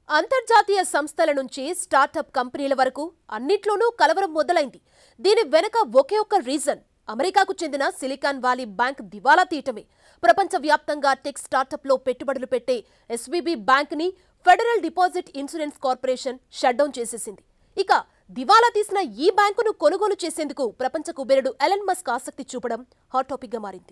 అంతర్జాతీయ సంస్థల నుంచి స్టార్టప్ కంపెనీల వరకు అన్నిట్లోనూ కలవరం మొదలైంది దీని వెనుక ఒకే ఒక్క రీజన్ అమెరికాకు చెందిన సిలికాన్ వాలీ బ్యాంక్ దివాలా తీయటమే ప్రపంచవ్యాప్తంగా టెక్ స్టార్టప్లో పెట్టుబడులు పెట్టే ఎస్వీబీ బ్యాంక్ని Federal Deposit Insurance Corporation shutdown చేసేసింది ఇక దివాలా తీసిన ఈ బ్యాంకును కొనుగోలు చేసేందుకు ప్రపంచ కుబేరుడు ఎలన్ మస్క్ ఆసక్తి చూపడం హాట్ టాపిక్గా మారింది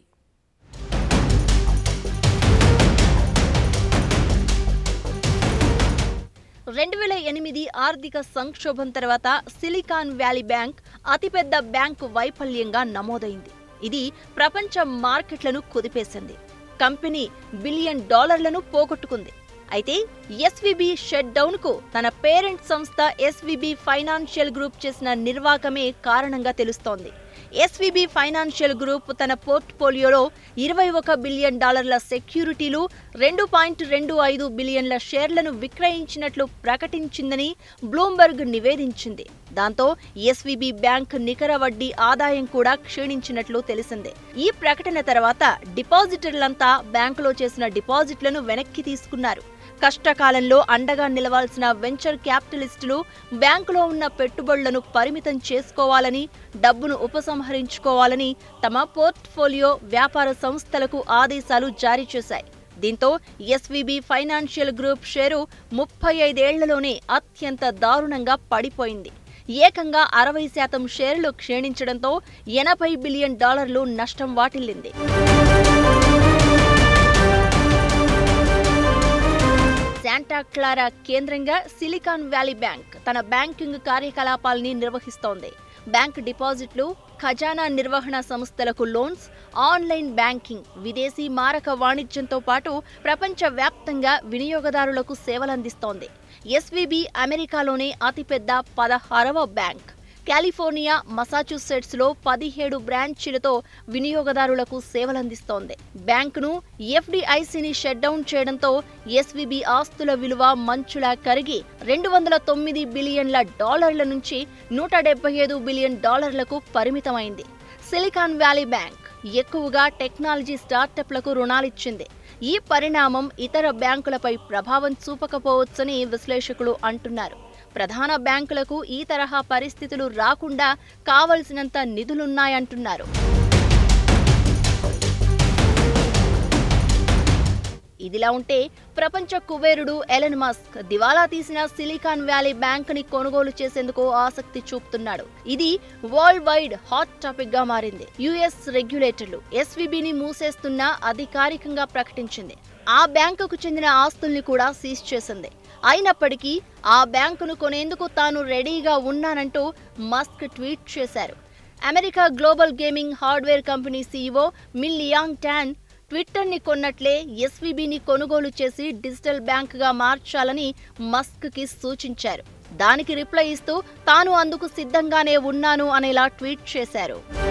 రెండు వేల ఎనిమిది ఆర్థిక సంక్షోభం తర్వాత సిలికాన్ వ్యాలీ బ్యాంక్ అతిపెద్ద బ్యాంకు వైఫల్యంగా నమోదైంది ఇది ప్రపంచ మార్కెట్లను కుదిపేసింది కంపెనీ బిలియన్ డాలర్లను పోగొట్టుకుంది అయితే ఎస్వీబీ షట్ డౌన్ కు తన పేరెంట్ సంస్థ ఎస్వీబీ ఫైనాన్షియల్ గ్రూప్ చేసిన నిర్వాకమే కారణంగా తెలుస్తోంది ఎస్వీబీ ఫైనాన్షియల్ గ్రూప్ తన పోర్ట్ఫోలియోలో ఇరవై ఒక బిలియన్ డాలర్ల సెక్యూరిటీలు రెండు పాయింట్ రెండు ఐదు బిలియన్ల షేర్లను విక్రయించినట్లు ప్రకటించిందని బ్లూంబర్గ్ నివేదించింది దాంతో ఎస్వీబీ బ్యాంక్ నికర వడ్డీ ఆదాయం కూడా క్షీణించినట్లు తెలిసిందే ఈ ప్రకటన తర్వాత డిపాజిటర్లంతా బ్యాంకులో చేసిన డిపాజిట్లను వెనక్కి తీసుకున్నారు కష్టకాలంలో అండగా నిలవాల్సిన వెంచర్ క్యాపిటలిస్టులు బ్యాంకులో ఉన్న పెట్టుబడులను పరిమితం చేసుకోవాలని డబ్బును ఉపసంహరించుకోవాలని తమ పోర్ట్ఫోలియో వ్యాపార సంస్థలకు ఆదేశాలు జారీ చేశాయి దీంతో ఎస్వీబీ ఫైనాన్షియల్ గ్రూప్ షేరు ముప్పై ఐదేళ్లలోనే అత్యంత దారుణంగా పడిపోయింది ఏకంగా అరవై శాతం షేర్లు క్షీణించడంతో ఎనభై బిలియన్ డాలర్లు నష్టం వాటిల్లింది శాంటా క్లారా కేంద్రంగా సిలికాన్ వ్యాలీ బ్యాంక్ తన బ్యాంకింగ్ కార్యకలాపాల్ని నిర్వహిస్తోంది బ్యాంక్ డిపాజిట్లు ఖజానా నిర్వహణ సంస్థలకు లోన్స్ ఆన్లైన్ బ్యాంకింగ్ విదేశీ మారక వాణిజ్యంతో పాటు ప్రపంచ వ్యాప్తంగా వినియోగదారులకు సేవలందిస్తోంది ఎస్వీబీ అమెరికాలోనే అతిపెద్ద పదహారవ బ్యాంక్ కాలిఫోర్నియా మసాచుసెట్స్ లో పదిహేడు బ్రాంచీలతో వినియోగదారులకు సేవలందిస్తోంది బ్యాంకును ఎఫ్డిఐసిని షట్ డౌన్ చేయడంతో ఎస్వీబీ ఆస్తుల విలువ మంచులా కరిగి రెండు వందల తొమ్మిది బిలియన్ల డాలర్ల నుంచి నూట డెబ్బై ఐదు బిలియన్ డాలర్లకు పరిమితమైంది సిలికాన్ వ్యాలీ బ్యాంక్ ఎక్కువగా టెక్నాలజీ స్టార్టప్లకు రుణాలిచ్చింది ఈ పరిణామం ఇతర బ్యాంకులపై ప్రభావం చూపకపోవచ్చని విశ్లేషకులు అంటున్నారు ప్రధాన బ్యాంకులకు ఈ తరహా పరిస్థితులు రాకుండా కావలసినంత నిధులున్నాయంటున్నారు ఇదిలా ఉంటే ప్రపంచ కుబేరుడు ఎలన్ మస్క్ దివాలా తీసిన సిలికాన్ వ్యాలీ బ్యాంక్ ని కొనుగోలు చేసేందుకు ఆసక్తి చూపుతున్నాడు ఇది వరల్డ్ వైడ్ హాట్ టాపిక్ గా మారింది యుఎస్ రెగ్యులేటర్లు ఎస్వీబీని మూసేస్తున్నా అధికారికంగా ప్రకటించింది ఆ బ్యాంకుకు చెందిన ఆస్తుల్ని కూడా సీజ్ చేసింది అయినప్పటికీ ఆ బ్యాంకును కొనేందుకు తాను రెడీగా ఉన్నానంటూ మస్క్ ట్వీట్ చేశారు America global gaming hardware company CEO Min Liang Tan ట్విట్టర్ని కొన్నట్లే ఎస్వీబీని కొనుగోలు చేసి డిజిటల్ బ్యాంక్గా మార్చాలని మస్క్కి సూచించారు దానికి రిప్లై ఇస్తూ తాను అందుకు సిద్ధంగానే ఉన్నాను అనేలా ట్వీట్ చేశారు